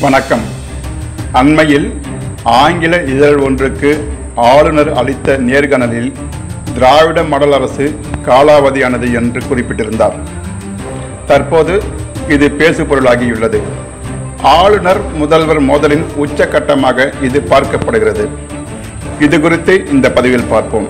வணக்கம் அண்மையில் ஆங்கில இதழ் ஒன்றுக்கு ஆளுநர் அளித்த நேர்காணலில் திராவிட மாடல் அரசு காலாவதியானது என்று குறிப்பிட்டிருந்தார் தற்போது இது பேசுபொருளாகியுள்ளது ஆளுநர் முதல்வர் மோதலின் உச்சக்கட்டமாக இது பார்க்கப்படுகிறது இது குறித்து இந்த பதிவில் பார்ப்போம்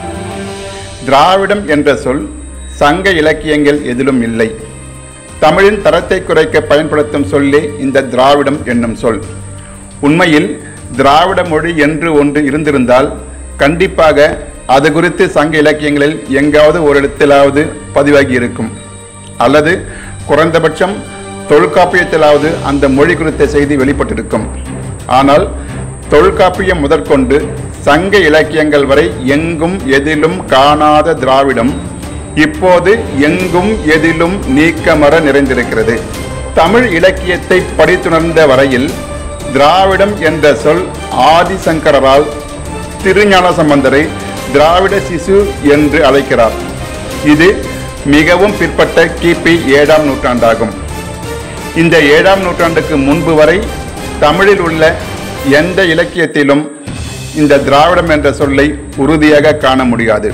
திராவிடம் என்ற சொல் சங்க இலக்கியங்கள் எதிலும் இல்லை தமிழின் தரத்தை குறைக்க பயன்படுத்தும் சொல்லே இந்த திராவிடம் என்னும் சொல் உண்மையில் திராவிட மொழி என்று ஒன்று இருந்திருந்தால் கண்டிப்பாக அது குறித்து சங்க இலக்கியங்களில் எங்காவது ஒரு இடத்திலாவது பதிவாகி இருக்கும் அல்லது குறைந்தபட்சம் தொல்காப்பியத்திலாவது அந்த மொழி குறித்த செய்தி வெளிப்பட்டிருக்கும் ஆனால் தொல்காப்பியம் முதற்கொண்டு சங்க இலக்கியங்கள் வரை எங்கும் எதிலும் காணாத திராவிடம் இப்போது எங்கும் எதிலும் நீக்கமர நிறைந்திருக்கிறது தமிழ் இலக்கியத்தை படித்துணர்ந்த வரையில் திராவிடம் என்ற சொல் ஆதிசங்கரால் திருஞான சம்பந்தரை திராவிட சிசு என்று அழைக்கிறார் இது மிகவும் பிற்பட்ட கிபி ஏழாம் நூற்றாண்டாகும் இந்த ஏழாம் நூற்றாண்டுக்கு முன்பு வரை தமிழில் உள்ள எந்த இலக்கியத்திலும் இந்த திராவிடம் என்ற சொல்லை உறுதியாக காண முடியாது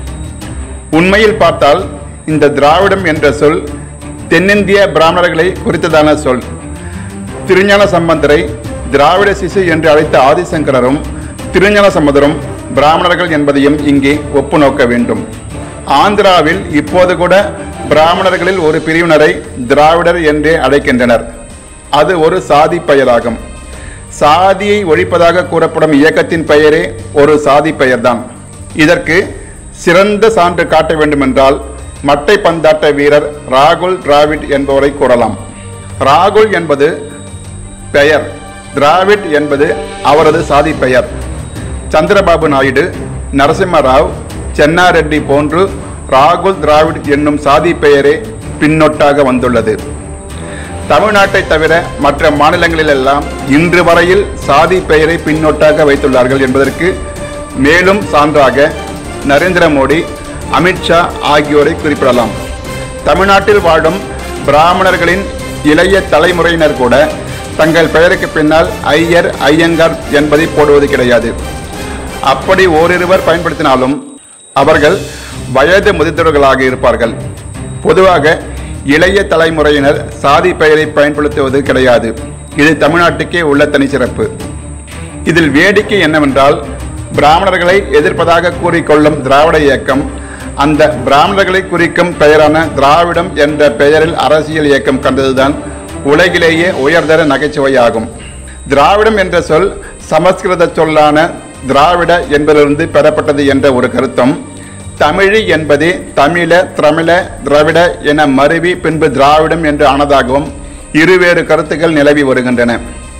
உண்மையில் பார்த்தால் இந்த திராவிடம் என்ற சொல் தென்னிந்திய பிராமணர்களை குறித்ததான சொல் திருஞான சம்பந்தரை திராவிட சிசு என்று அழைத்த ஆதிசங்கரரும் திருஞான சம்பந்தரும் பிராமணர்கள் என்பதையும் இங்கே ஒப்பு நோக்க வேண்டும் ஆந்திராவில் இப்போது கூட பிராமணர்களில் ஒரு பிரிவினரை திராவிடர் என்றே அழைக்கின்றனர் அது ஒரு சாதி பெயராகும் சாதியை ஒழிப்பதாக கூறப்படும் இயக்கத்தின் பெயரே ஒரு சாதி பெயர்தான் இதற்கு சிறந்த சான்று காட்ட வேண்டுமென்றால் மட்டை பந்தாட்ட வீரர் ராகுல் டிராவிட் என்பவரை கூறலாம் ராகுல் என்பது பெயர் டிராவிட் என்பது அவரது சாதி பெயர் சந்திரபாபு நாயுடு நரசிம்மராவ் சென்னாரெட்டி போன்று ராகுல் டிராவிட் என்னும் சாதி பெயரே பின்னொட்டாக வந்துள்ளது தமிழ்நாட்டை தவிர மற்ற மாநிலங்களிலெல்லாம் இன்று வரையில் சாதி பெயரை பின்னொட்டாக வைத்துள்ளார்கள் என்பதற்கு மேலும் சான்றாக நரேந்திர மோடி அமித்ஷா ஆகியோரை குறிப்பிடலாம் தமிழ்நாட்டில் வாழும் பிராமணர்களின் இளைய தலைமுறையினர் கூட தங்கள் பெயருக்கு பின்னால் ஐயர் ஐயங்கார் என்பதை போடுவது கிடையாது அப்படி ஓரிருவர் பயன்படுத்தினாலும் அவர்கள் வயது முதிர்ந்தவர்களாக இருப்பார்கள் பொதுவாக இளைய தலைமுறையினர் சாதி பெயரை பயன்படுத்துவது கிடையாது இது தமிழ்நாட்டுக்கே உள்ள தனிச்சிறப்பு இதில் வேடிக்கை என்னவென்றால் பிராமணர்களை எதிர்ப்பதாக கூறிக்கொள்ளும் திராவிட இயக்கம் அந்த பிராமணர்களை குறிக்கும் பெயரான திராவிடம் என்ற பெயரில் அரசியல் இயக்கம் கண்டதுதான் உலகிலேயே உயர்தர நகைச்சுவையாகும் திராவிடம் என்ற சொல் சமஸ்கிருத சொல்லான திராவிட என்பதிலிருந்து பெறப்பட்டது என்ற ஒரு கருத்தும் தமிழி என்பதே தமிழ திரமிழ திராவிட என மருவி பின்பு திராவிடம் என்று ஆனதாகவும் இருவேறு கருத்துக்கள் நிலவி வருகின்றன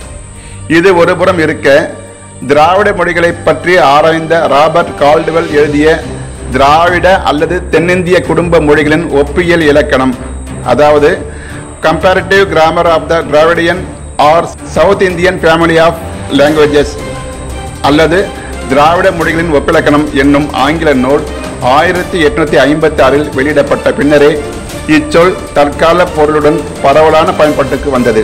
இது ஒருபுறம் இருக்க திராவிட மொழிகளை பற்றி ஆராய்ந்த ராபர்ட் கால்டுவெல் எழுதிய திராவிட அல்லது தென்னிந்திய குடும்ப மொழிகளின் ஒப்பியல் இலக்கணம் அதாவது comparative grammar of the Dravidian or South Indian family of languages அல்லது திராவிட மொழிகளின் ஒப்பிலக்கணம் என்னும் ஆங்கில நூல் ஆயிரத்தி எட்நூத்தி ஐம்பத்தி ஆறில் வெளியிடப்பட்ட பின்னரே இச்சொல் தற்கால பொருளுடன் பரவலான பயன்பாட்டுக்கு வந்தது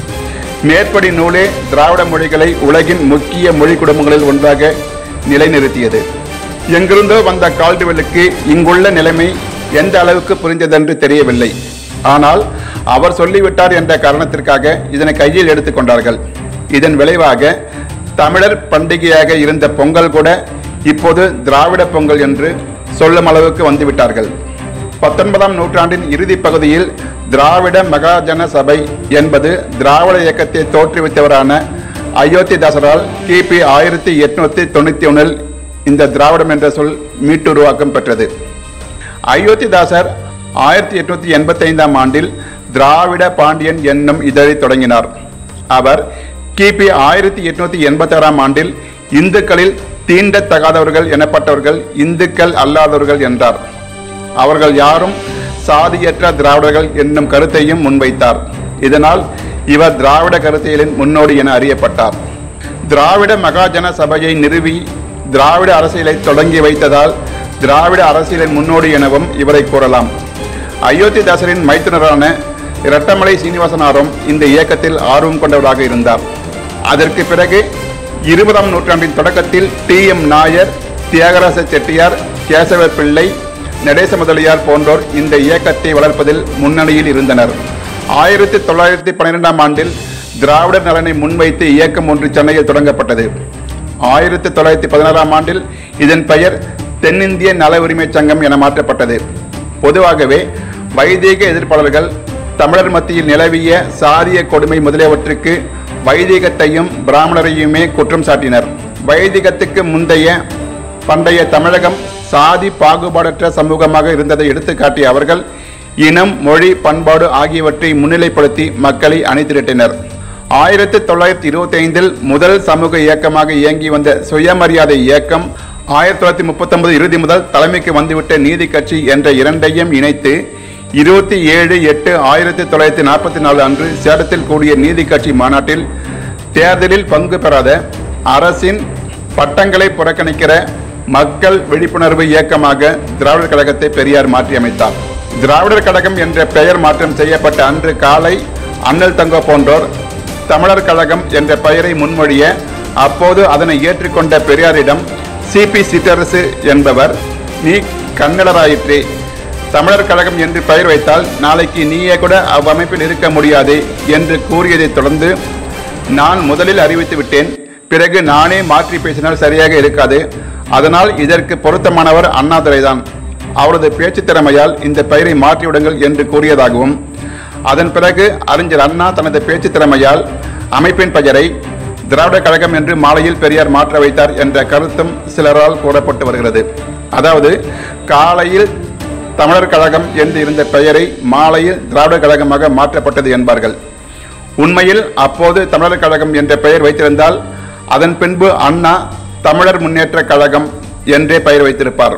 மேற்படி நூலே திராவிட மொழிகளை உலகின் முக்கிய மொழி குடும்பங்களில் ஒன்றாக நிலைநிறுத்தியது எங்கிருந்தோ வந்த கால்டுவெலுக்கு இங்குள்ள நிலைமை எந்த அளவுக்கு புரிந்ததென்று தெரியவில்லை ஆனால் அவர் சொல்லிவிட்டார் என்ற காரணத்திற்காக இதனை கையில் எடுத்துக்கொண்டார்கள் இதன் விளைவாக தமிழர் பண்டிகையாக இருந்த பொங்கல் கூட இப்போது திராவிட பொங்கல் என்று சொல்லும் அளவுக்கு வந்துவிட்டார்கள் பத்தொன்பதாம் நூற்றாண்டின் இறுதி பகுதியில் திராவிட மகாஜன சபை என்பது திராவிட இயக்கத்தை தோற்றுவித்தவரான அயோத்திதாசரால் கிபி ஆயிரத்தி எட்நூத்தி தொண்ணூத்தி ஒன்றில் இந்த திராவிடம் என்ற சொல் மீட்டுருவாக்கம் பெற்றது அயோத்திதாசர் ஆயிரத்தி எட்நூத்தி எண்பத்தி ஐந்தாம் ஆண்டில் திராவிட பாண்டியன் என்னும் இதழை தொடங்கினார் அவர் கிபி ஆயிரத்தி எட்நூத்தி எண்பத்தி ஆறாம் ஆண்டில் இந்துக்களில் தீண்டத்தகாதவர்கள் எனப்பட்டவர்கள் இந்துக்கள் அல்லாதவர்கள் என்றார் அவர்கள் யாரும் சாதியற்ற திராவிடர்கள் என்னும் கருத்தையும் முன்வைத்தார் இதனால் இவர் திராவிட கருத்தியலின் முன்னோடி என அறியப்பட்டார் திராவிட மகாஜன சபையை நிறுவி திராவிட அரசியலை தொடங்கி வைத்ததால் திராவிட அரசியலின் முன்னோடி எனவும் இவரை கூறலாம் அயோத்திதாசரின் மைத்துனரான இரட்டமலை சீனிவாசனாரும் இந்த இயக்கத்தில் ஆர்வம் கொண்டவராக இருந்தார் அதற்கு பிறகு இருபதாம் நூற்றாண்டின் தொடக்கத்தில் டி எம் நாயர் தியாகராச செட்டியார் கேசவ பிள்ளை நடேச முதலியார் போன்றோர் இந்த இயக்கத்தை வளர்ப்பதில் முன்னணியில் இருந்தனர் ஆயிரத்தி தொள்ளாயிரத்தி பன்னிரெண்டாம் ஆண்டில் திராவிடர் நலனை முன்வைத்து இயக்கம் ஒன்று சென்னையில் தொடங்கப்பட்டது ஆயிரத்தி தொள்ளாயிரத்தி பதினாறாம் ஆண்டில் இதன் பெயர் தென்னிந்திய நல உரிமை சங்கம் என மாற்றப்பட்டது பொதுவாகவே வைதீக எதிர்ப்பாளர்கள் தமிழர் மத்தியில் நிலவிய சாதிய கொடுமை முதலியவற்றுக்கு வைதிகத்தையும் பிராமணரையுமே குற்றம் சாட்டினர் வைதிகத்துக்கு முந்தைய பண்டைய தமிழகம் சாதி பாகுபாடற்ற சமூகமாக இருந்ததை எடுத்துக்காட்டிய அவர்கள் இனம் மொழி பண்பாடு ஆகியவற்றை முன்னிலைப்படுத்தி மக்களை அணிதிரட்டினர் ஆயிரத்தி தொள்ளாயிரத்தி இருபத்தி ஐந்தில் முதல் சமூக இயக்கமாக இயங்கி வந்த சுயமரியாதை இயக்கம் ஆயிரத்தி தொள்ளாயிரத்தி முப்பத்தொன்பது இறுதி முதல் தலைமைக்கு வந்துவிட்ட நீதி கட்சி என்ற இரண்டையும் இணைத்து இருபத்தி ஏழு எட்டு ஆயிரத்தி தொள்ளாயிரத்தி நாற்பத்தி நாலு அன்று சேலத்தில் கூடிய நீதி கட்சி மாநாட்டில் தேர்தலில் பங்கு பெறாத அரசின் பட்டங்களை புறக்கணிக்கிற மக்கள் விழிப்புணர்வு இயக்கமாக திராவிடர் கழகத்தை பெரியார் மாற்றியமைத்தார் திராவிடர் கழகம் என்ற பெயர் மாற்றம் செய்யப்பட்ட அன்று காலை அண்ணல் தங்கோ போன்றோர் தமிழர் கழகம் என்ற பெயரை முன்மொழிய அப்போது அதனை ஏற்றுக்கொண்ட பெரியாரிடம் சிபி சிற்றரசு என்பவர் நீ கன்னடராயிற்றே தமிழர் கழகம் என்று பெயர் வைத்தால் நாளைக்கு நீயே கூட அவ்வமைப்பில் இருக்க முடியாது என்று கூறியதைத் தொடர்ந்து நான் முதலில் அறிவித்து விட்டேன் பிறகு நானே மாற்றி பேசினால் சரியாக இருக்காது அதனால் இதற்கு பொருத்தமானவர் அண்ணாதுரைதான் அவரது பேச்சு திறமையால் இந்த பெயரை மாற்றிவிடுங்கள் என்று கூறியதாகவும் அதன் பிறகு அறிஞர் அண்ணா தனது பேச்சு திறமையால் அமைப்பின் பெயரை திராவிட கழகம் என்று மாலையில் பெரியார் மாற்ற வைத்தார் என்ற கருத்தும் சிலரால் கூறப்பட்டு வருகிறது அதாவது காலையில் தமிழர் கழகம் என்று இருந்த பெயரை மாலையில் திராவிட கழகமாக மாற்றப்பட்டது என்பார்கள் உண்மையில் அப்போது தமிழர் கழகம் என்ற பெயர் வைத்திருந்தால் அதன் பின்பு அண்ணா தமிழர் முன்னேற்ற கழகம் என்றே பெயர் வைத்திருப்பார்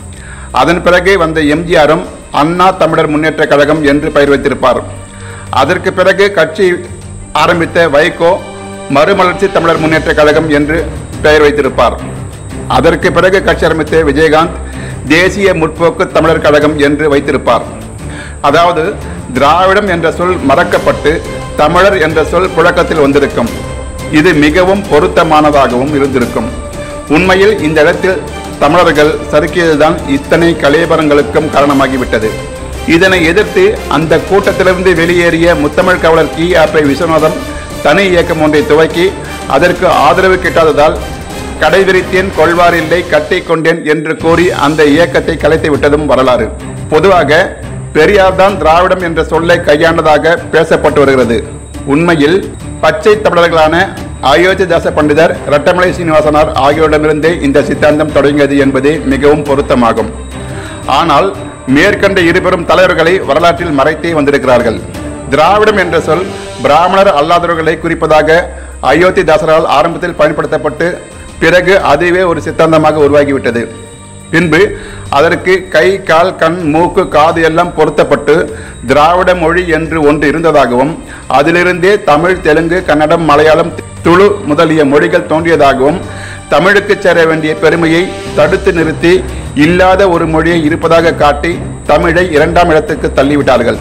அதன் பிறகு வந்த எம்ஜிஆரும் அண்ணா தமிழர் முன்னேற்ற கழகம் என்று பெயர் வைத்திருப்பார் அதற்கு பிறகு கட்சி ஆரம்பித்த வைகோ மறுமலர்ச்சி தமிழர் முன்னேற்ற கழகம் என்று பெயர் வைத்திருப்பார் அதற்கு பிறகு கட்சி ஆரம்பித்த விஜயகாந்த் தேசிய முற்போக்கு தமிழர் கழகம் என்று வைத்திருப்பார் அதாவது திராவிடம் என்ற சொல் மறக்கப்பட்டு தமிழர் என்ற சொல் புழக்கத்தில் வந்திருக்கும் இது மிகவும் பொருத்தமானதாகவும் இருந்திருக்கும் உண்மையில் இந்த இடத்தில் தமிழர்கள் சறுக்கியதுதான் இத்தனை கலேபரங்களுக்கும் காரணமாகிவிட்டது இதனை எதிர்த்து அந்த கூட்டத்திலிருந்து வெளியேறிய முத்தமிழ் காவலர் கி ஆப்பை விஸ்வநாதம் தனி இயக்கம் ஒன்றை துவக்கி அதற்கு ஆதரவு கிட்டாததால் கடைவிரித்தேன் கொள்வாரில்லை கட்டி கொண்டேன் என்று கூறி அந்த இயக்கத்தை கலைத்து விட்டதும் வரலாறு பொதுவாக பெரியார் தான் திராவிடம் என்ற சொல்லை கையாண்டதாக பேசப்பட்டு வருகிறது உண்மையில் பச்சை தமிழர்களான அயோத்திதாச பண்டிதர் இரட்டமலை சீனிவாசனார் ஆகியோரிடமிருந்தே இந்த சித்தாந்தம் தொடங்கியது என்பதே மிகவும் பொருத்தமாகும் ஆனால் மேற்கண்ட இருபெரும் தலைவர்களை வரலாற்றில் மறைத்தே வந்திருக்கிறார்கள் திராவிடம் என்ற சொல் பிராமணர் அல்லாதவர்களை குறிப்பதாக அயோத்திதாசரால் ஆரம்பத்தில் பயன்படுத்தப்பட்டு பிறகு அதுவே ஒரு சித்தாந்தமாக உருவாகிவிட்டது பின்பு அதற்கு கை கால் கண் மூக்கு காது எல்லாம் பொருத்தப்பட்டு திராவிட மொழி என்று ஒன்று இருந்ததாகவும் அதிலிருந்தே தமிழ் தெலுங்கு கன்னடம் மலையாளம் துளு முதலிய மொழிகள் தோன்றியதாகவும் தமிழுக்கு சேர வேண்டிய பெருமையை தடுத்து நிறுத்தி இல்லாத ஒரு மொழியை இருப்பதாக காட்டி தமிழை இரண்டாம் இடத்துக்கு தள்ளிவிட்டார்கள்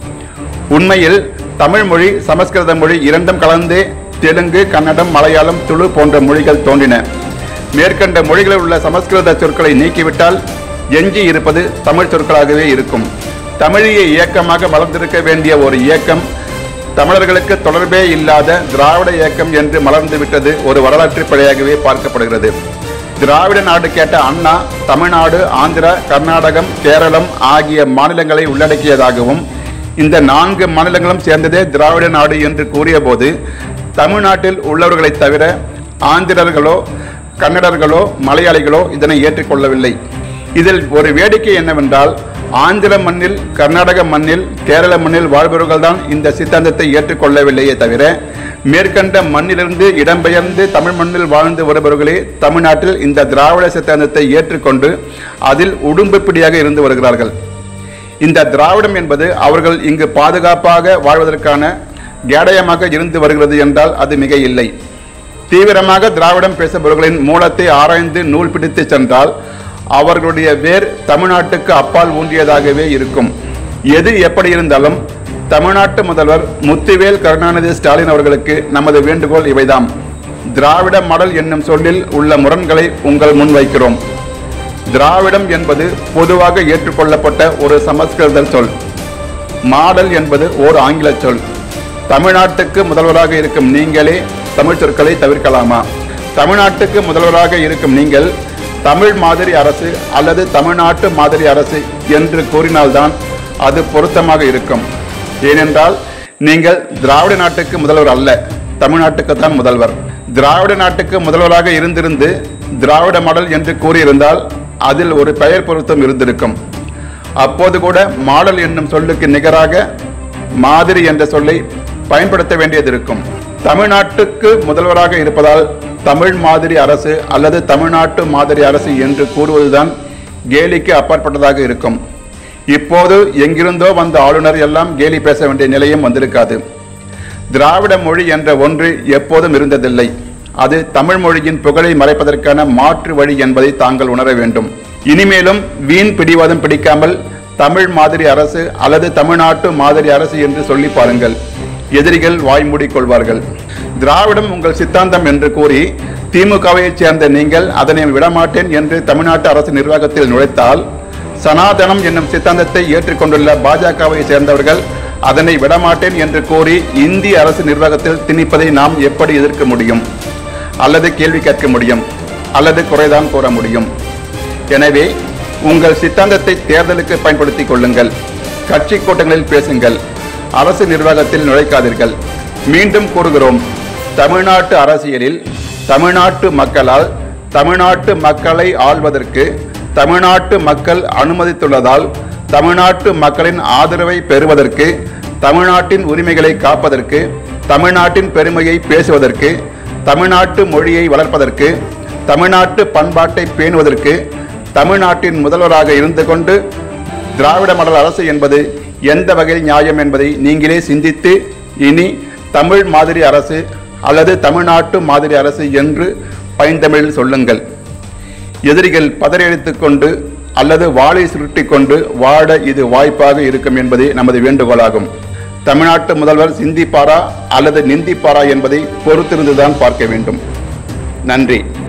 உண்மையில் தமிழ் மொழி சமஸ்கிருத மொழி இரண்டும் கலந்தே தெலுங்கு கன்னடம் மலையாளம் துளு போன்ற மொழிகள் தோன்றின மேற்கண்ட மொழிகளில் உள்ள சமஸ்கிருத சொற்களை நீக்கிவிட்டால் எஞ்சி இருப்பது தமிழ் சொற்களாகவே இருக்கும் தமிழிய இயக்கமாக வளர்ந்திருக்க வேண்டிய ஒரு இயக்கம் தமிழர்களுக்கு தொடர்பே இல்லாத திராவிட இயக்கம் என்று மலர்ந்து விட்டது ஒரு வரலாற்று பிழையாகவே பார்க்கப்படுகிறது திராவிட நாடு கேட்ட அண்ணா தமிழ்நாடு ஆந்திரா கர்நாடகம் கேரளம் ஆகிய மாநிலங்களை உள்ளடக்கியதாகவும் இந்த நான்கு மாநிலங்களும் சேர்ந்ததே திராவிட நாடு என்று கூறியபோது தமிழ்நாட்டில் உள்ளவர்களைத் தவிர ஆந்திரர்களோ கன்னடர்களோ மலையாளிகளோ இதனை ஏற்றுக்கொள்ளவில்லை இதில் ஒரு வேடிக்கை என்னவென்றால் ஆந்திர மண்ணில் கர்நாடக மண்ணில் கேரள மண்ணில் வாழ்பவர்கள் தான் இந்த சித்தாந்தத்தை ஏற்றுக்கொள்ளவில்லையே தவிர மேற்கண்ட மண்ணிலிருந்து இடம்பெயர்ந்து தமிழ் மண்ணில் வாழ்ந்து வருபவர்களே தமிழ்நாட்டில் இந்த திராவிட சித்தாந்தத்தை ஏற்றுக்கொண்டு அதில் உடும்பு பிடியாக இருந்து வருகிறார்கள் இந்த திராவிடம் என்பது அவர்கள் இங்கு பாதுகாப்பாக வாழ்வதற்கான கேடயமாக இருந்து வருகிறது என்றால் அது மிக இல்லை தீவிரமாக திராவிடம் பேசுபவர்களின் மூலத்தை ஆராய்ந்து நூல் பிடித்து சென்றால் அவர்களுடைய வேர் தமிழ்நாட்டுக்கு அப்பால் ஊன்றியதாகவே இருக்கும் எது எப்படி இருந்தாலும் தமிழ்நாட்டு முதல்வர் முத்துவேல் கருணாநிதி ஸ்டாலின் அவர்களுக்கு நமது வேண்டுகோள் இவைதாம் திராவிட மாடல் என்னும் சொல்லில் உள்ள முரண்களை உங்கள் முன் வைக்கிறோம் திராவிடம் என்பது பொதுவாக ஏற்றுக்கொள்ளப்பட்ட ஒரு சமஸ்கிருத சொல் மாடல் என்பது ஓர் ஆங்கில சொல் தமிழ்நாட்டுக்கு முதல்வராக இருக்கும் நீங்களே தமிழ் சொற்களை தவிர்க்கலாமா தமிழ்நாட்டுக்கு முதல்வராக இருக்கும் நீங்கள் தமிழ் மாதிரி அரசு அல்லது தமிழ்நாட்டு மாதிரி அரசு என்று கூறினால்தான் அது பொருத்தமாக இருக்கும் ஏனென்றால் நீங்கள் திராவிட நாட்டுக்கு முதல்வர் அல்ல தமிழ்நாட்டுக்குத்தான் முதல்வர் திராவிட நாட்டுக்கு முதல்வராக இருந்திருந்து திராவிட மாடல் என்று கூறியிருந்தால் அதில் ஒரு பெயர் பொருத்தம் இருந்திருக்கும் அப்போது கூட மாடல் என்னும் சொல்லுக்கு நிகராக மாதிரி என்ற சொல்லை பயன்படுத்த வேண்டியது இருக்கும் தமிழ்நாட்டுக்கு முதல்வராக இருப்பதால் தமிழ் மாதிரி அரசு அல்லது தமிழ்நாட்டு மாதிரி அரசு என்று கூறுவதுதான் கேலிக்கு அப்பாற்பட்டதாக இருக்கும் இப்போது எங்கிருந்தோ வந்த ஆளுநர் எல்லாம் கேலி பேச வேண்டிய நிலையும் வந்திருக்காது திராவிட மொழி என்ற ஒன்று எப்போதும் இருந்ததில்லை அது தமிழ் மொழியின் புகழை மறைப்பதற்கான மாற்று வழி என்பதை தாங்கள் உணர வேண்டும் இனிமேலும் வீண் பிடிவாதம் பிடிக்காமல் தமிழ் மாதிரி அரசு அல்லது தமிழ்நாட்டு மாதிரி அரசு என்று சொல்லி பாருங்கள் எதிரிகள் வாய் மூடிக்கொள்வார்கள் திராவிடம் உங்கள் சித்தாந்தம் என்று கூறி திமுகவைச் சேர்ந்த நீங்கள் அதனை விடமாட்டேன் என்று தமிழ்நாட்டு அரசு நிர்வாகத்தில் நுழைத்தால் சனாதனம் என்னும் சித்தாந்தத்தை ஏற்றுக்கொண்டுள்ள பாஜகவை சேர்ந்தவர்கள் அதனை விடமாட்டேன் என்று கூறி இந்திய அரசு நிர்வாகத்தில் திணிப்பதை நாம் எப்படி எதிர்க்க முடியும் அல்லது கேள்வி கேட்க முடியும் அல்லது குறைதான் கூற முடியும் எனவே உங்கள் சித்தாந்தத்தை தேர்தலுக்கு பயன்படுத்திக் கொள்ளுங்கள் கட்சி கூட்டங்களில் பேசுங்கள் அரசு நிர்வாகத்தில் நுழைக்காதீர்கள் மீண்டும் கூறுகிறோம் தமிழ்நாட்டு அரசியலில் தமிழ்நாட்டு மக்களால் தமிழ்நாட்டு மக்களை ஆள்வதற்கு தமிழ்நாட்டு மக்கள் அனுமதித்துள்ளதால் தமிழ்நாட்டு மக்களின் ஆதரவை பெறுவதற்கு தமிழ்நாட்டின் உரிமைகளை காப்பதற்கு தமிழ்நாட்டின் பெருமையை பேசுவதற்கு தமிழ்நாட்டு மொழியை வளர்ப்பதற்கு தமிழ்நாட்டு பண்பாட்டை பேணுவதற்கு தமிழ்நாட்டின் முதல்வராக இருந்து கொண்டு திராவிட மாடல் அரசு என்பது எந்த வகையில் நியாயம் என்பதை நீங்களே சிந்தித்து இனி தமிழ் மாதிரி அரசு அல்லது தமிழ்நாட்டு மாதிரி அரசு என்று பைந்தமிழில் சொல்லுங்கள் எதிரிகள் பதறியடித்துக் கொண்டு அல்லது வாளை சுருட்டிக் கொண்டு வாட இது வாய்ப்பாக இருக்கும் என்பதே நமது வேண்டுகோளாகும் தமிழ்நாட்டு முதல்வர் சிந்திப்பாரா அல்லது நிந்திப்பாரா என்பதை பொறுத்திருந்துதான் பார்க்க வேண்டும் நன்றி